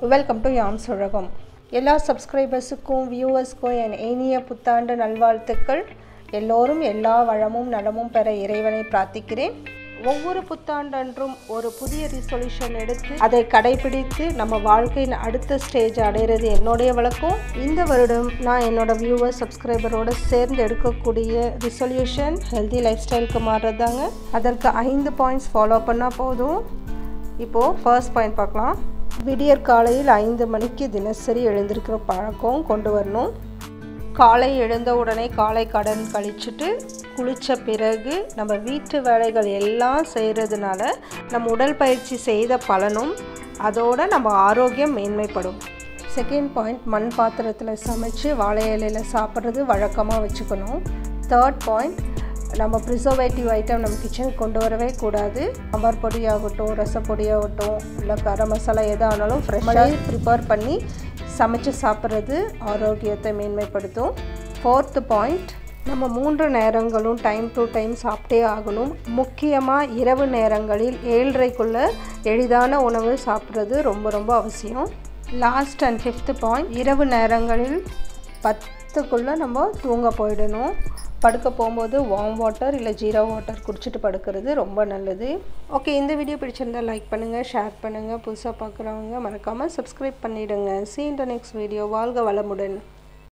welcome to யாம் சுழகம் எல்லா சப்ஸ்கிரைபர்ஸுக்கும் வியூவர்ஸ்க்கும் என் இனிய புத்தாண்டு நல்வாழ்த்துக்கள் எல்லோரும் எல்லா வளமும் நலமும் பெற இறைவனை பிரார்த்திக்கிறேன் ஒவ்வொரு புத்தாண்டன்றும் ஒரு புதிய ரிசொல்யூஷன் எடுத்து அதை கடைபிடித்து நம்ம வாழ்க்கையின் அடுத்த ஸ்டேஜ் அடையிறது என்னுடைய வழக்கம் இந்த வருடம் நான் என்னோட வியூவர் சப்ஸ்கிரைபரோட சேர்ந்து எடுக்கக்கூடிய ரிசொல்யூஷன் ஹெல்தி லைஃப் ஸ்டைலுக்கு மாறுறதாங்க அதற்கு ஐந்து பாயிண்ட்ஸ் ஃபாலோ பண்ணால் போதும் இப்போது ஃபர்ஸ்ட் பாயிண்ட் பார்க்கலாம் விடியற் காலையில் ஐந்து மணிக்கு தினசரி எழுந்திருக்கிற பழக்கம் கொண்டு வரணும் காலை எழுந்த உடனே காலை கடன் கழிச்சுட்டு குளித்த பிறகு நம்ம வீட்டு வேலைகள் எல்லாம் செய்கிறதுனால நம்ம உடல் பயிற்சி செய்த பலனும் அதோட நம்ம ஆரோக்கியம் மேன்மைப்படும் செகண்ட் பாயிண்ட் மண் பாத்திரத்தில் சமைச்சு வாழை இலையில் சாப்பிட்றது வழக்கமாக வச்சுக்கணும் தேர்ட் பாயிண்ட் நம்ம ப்ரிசர்வேட்டிவ் ஐட்டம் நம்ம கிச்சனுக்கு கொண்டு வரவே கூடாது சாம்பார் பொடியாகட்டும் ரசப்பொடியாகட்டும் இல்லை கரம் மசாலா எதாக ஆனாலும் ஃப்ரெஷ்ஷாக ப்ரிப்பேர் பண்ணி சமைச்சு சாப்பிட்றது ஆரோக்கியத்தை மேன்மைப்படுத்தும் ஃபோர்த்து பாயிண்ட் நம்ம மூன்று நேரங்களும் டைம் டு டைம் சாப்பிட்டே ஆகணும் முக்கியமாக இரவு நேரங்களில் ஏழரைக்குள்ளே எளிதான உணவு சாப்பிட்றது ரொம்ப ரொம்ப அவசியம் லாஸ்ட் அண்ட் ஃபிஃப்த்து பாயிண்ட் இரவு நேரங்களில் பத்துக்குள்ளே நம்ம தூங்க போயிடணும் படுக்க போகும்போது வார்ம் வாட்டர் இல்லை ஜீரா வாட்டர் குடிச்சிட்டு படுக்கிறது ரொம்ப நல்லது ஓகே இந்த வீடியோ பிடிச்சிருந்தால் லைக் பண்ணுங்கள் ஷேர் பண்ணுங்கள் புதுசாக பார்க்குறவங்க மறக்காமல் சப்ஸ்கிரைப் பண்ணிவிடுங்க சீ இந்த நெக்ஸ்ட் வீடியோ வாழ்க வளமுடன்